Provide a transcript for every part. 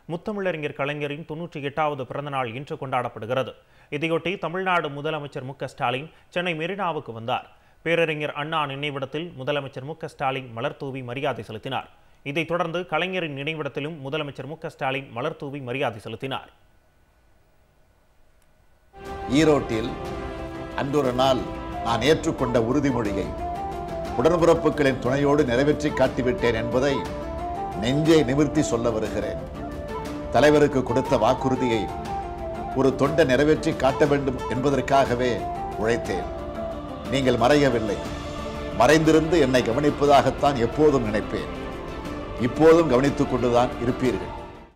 முத்தமிழறிஞர் கலைஞரின் தொன்னூற்றி எட்டாவது பிறந்தநாள் இன்று கொண்டாடப்படுகிறது இதையொட்டி தமிழ்நாடு முதலமைச்சர் மு க ஸ்டாலின் சென்னை மெரினாவுக்கு வந்தார் பேரறிஞர் அண்ணா நினைவிடத்தில் முதலமைச்சர் மு க ஸ்டாலின் மலர்தூவி மரியாதை செலுத்தினார் இதைத் தொடர்ந்து கலைஞரின் நினைவிடத்திலும் முதலமைச்சர் மு க ஸ்டாலின் மலர்தூவி மரியாதை செலுத்தினார் ஈரோட்டில் அன்றொரு நாள் நான் ஏற்றுக்கொண்ட உறுதிமொழியை உடன்பிறப்புகளின் துணையோடு நிறைவேற்றி காட்டிவிட்டேன் என்பதை நெஞ்சை நிமிர்த்தி சொல்ல வருகிறேன் தலைவருக்கு கொடுத்த வாக்குறுதியை ஒரு தொண்டை நிறைவேற்றி காட்ட வேண்டும் என்பதற்காகவே உழைத்தேன் நீங்கள் மறையவில்லை மறைந்திருந்து என்னை கவனிப்பதாகத்தான் எப்போதும் நினைப்பேன் இப்போதும் கவனித்துக் கொண்டுதான் இருப்பீர்கள்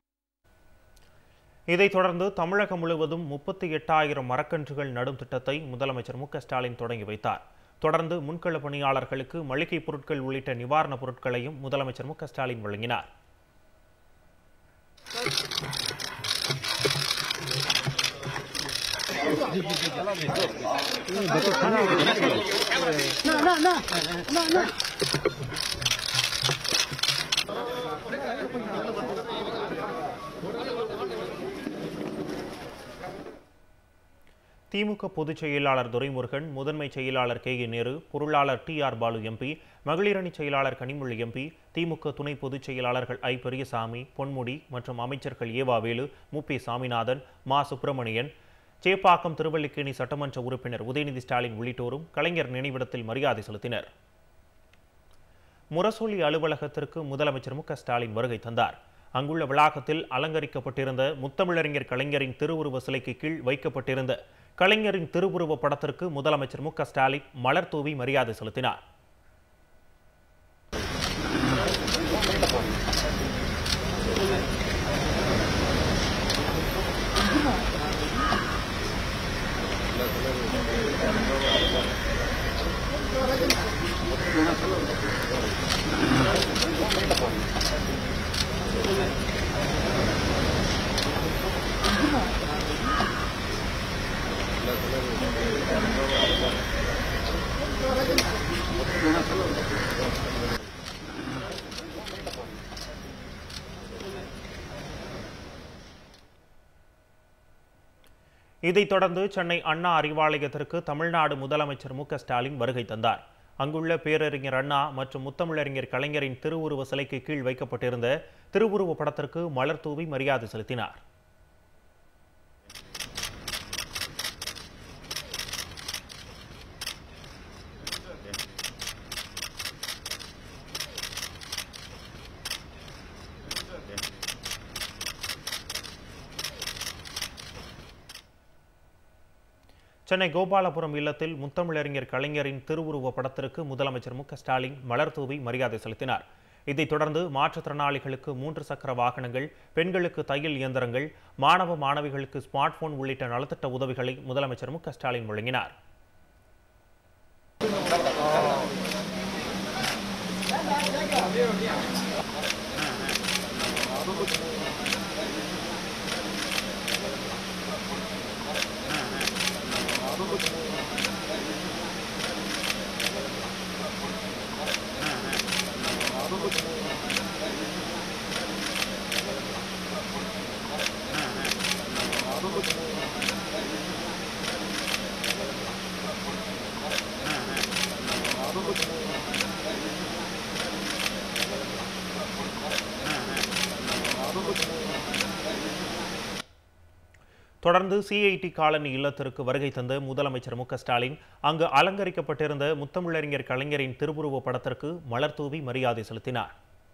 இதைத் தொடர்ந்து தமிழகம் முழுவதும் முப்பத்தி எட்டாயிரம் மரக்கன்றுகள் நடும் திட்டத்தை முதலமைச்சர் மு க ஸ்டாலின் தொடங்கி வைத்தார் தொடர்ந்து முன்கள பணியாளர்களுக்கு மளிகை பொருட்கள் உள்ளிட்ட நிவாரணப் பொருட்களையும் முதலமைச்சர் மு க ஸ்டாலின் வழங்கினார் திமுக பொதுச் செயலாளர் துரைமுருகன் முதன்மை செயலாளர் கே ஏ நேரு பொருளாளர் டி ஆர் பாலு எம்பி மகளிரணி செயலாளர் கனிமொழி எம்பி திமுக துணை பொதுச் செயலாளர்கள் ஐ பெரியசாமி பொன்முடி மற்றும் அமைச்சர்கள் ஏவாவேலு மு பி சாமிநாதன் மா சுப்பிரமணியன் சேப்பாக்கம் திருவல்லிக்கேணி சட்டமன்ற உறுப்பினர் உதயநிதி ஸ்டாலின் உள்ளிட்டோரும் கலைஞர் நினைவிடத்தில் மரியாதை செலுத்தினர் முரசொலி அலுவலகத்திற்கு முதலமைச்சர் மு க ஸ்டாலின் வருகை தந்தார் அங்குள்ள வளாகத்தில் அலங்கரிக்கப்பட்டிருந்த முத்தமிழறிஞர் கலைஞரின் திருவுருவ சிலைக்கு கீழ் வைக்கப்பட்டிருந்த கலைஞரின் திருவுருவ படத்திற்கு முதலமைச்சர் மு க ஸ்டாலின் மலர் தூவி மரியாதை செலுத்தினார் இதைத் தொடர்ந்து சென்னை அண்ணா அறிவாலயத்திற்கு தமிழ்நாடு முதலமைச்சர் மு க ஸ்டாலின் வருகை தந்தார் அங்குள்ள பேரறிஞர் அண்ணா மற்றும் முத்தமிழறிஞர் கலைஞரின் திருவுருவ சிலைக்கு கீழ் வைக்கப்பட்டிருந்த திருவுருவ படத்திற்கு மலர் தூவி மரியாதை செலுத்தினார் சென்னை கோபாலபுரம் இல்லத்தில் முத்தமிழறிஞர் கலைஞரின் திருவுருவ படத்திற்கு முதலமைச்சர் மு க ஸ்டாலின் மலர் தூவி மரியாதை செலுத்தினார் இதைத் தொடர்ந்து மாற்றுத்திறனாளிகளுக்கு மூன்று சக்கர வாகனங்கள் பெண்களுக்கு தையல் இயந்திரங்கள் மாணவ மாணவிகளுக்கு ஸ்மார்ட் போன் உள்ளிட்ட நலத்திட்ட உதவிகளை முதலமைச்சர் மு க ஸ்டாலின் வழங்கினார் தொடர்ந்து சிஐடி காலனி இல்லத்திற்கு வருகை தந்த முதலமைச்சர் மு க ஸ்டாலின் அங்கு அலங்கரிக்கப்பட்டிருந்த முத்தமிழறிஞர் கலைஞரின் திருவுருவ படத்திற்கு மலர் தூவி மரியாதை செலுத்தினார்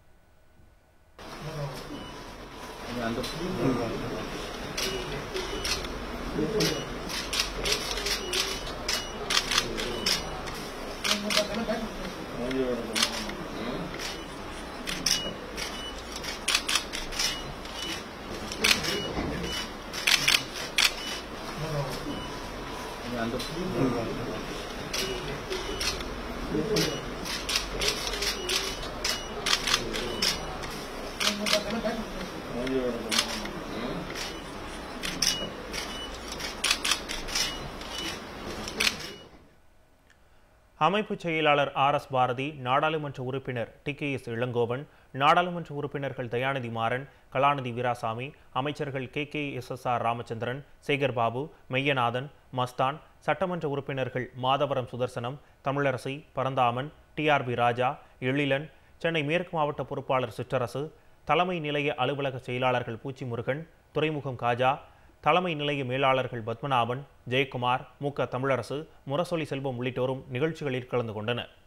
அமைப்புச் செயலாளர் ஆர் எஸ் பாரதி நாடாளுமன்ற உறுப்பினர் டி கே எஸ் இளங்கோவன் நாடாளுமன்ற உறுப்பினர்கள் தயாநிதி மாறன் கலாநிதி வீராசாமி அமைச்சர்கள் K K S S R Ramachandran Sekar Babu Meyyanathan Masthan சட்டமன்ற உறுப்பினர்கள் மாதவரம் சுதர்சனம் தமிழரசி பரந்தாமன் டிஆர்பி ராஜா எழிலன் சென்னை மேற்கு மாவட்ட பொறுப்பாளர் சிற்றரசு தலைமை நிலைய அலுவலக செயலாளர்கள் பூச்சி முருகன் துறைமுகம் காஜா தலைமை நிலைய மேலாளர்கள் பத்மநாபன் ஜெயக்குமார் மு க தமிழரசு முரசொலி செல்வம் உள்ளிட்டோரும் நிகழ்ச்சிகளில் கலந்து கொண்டனர்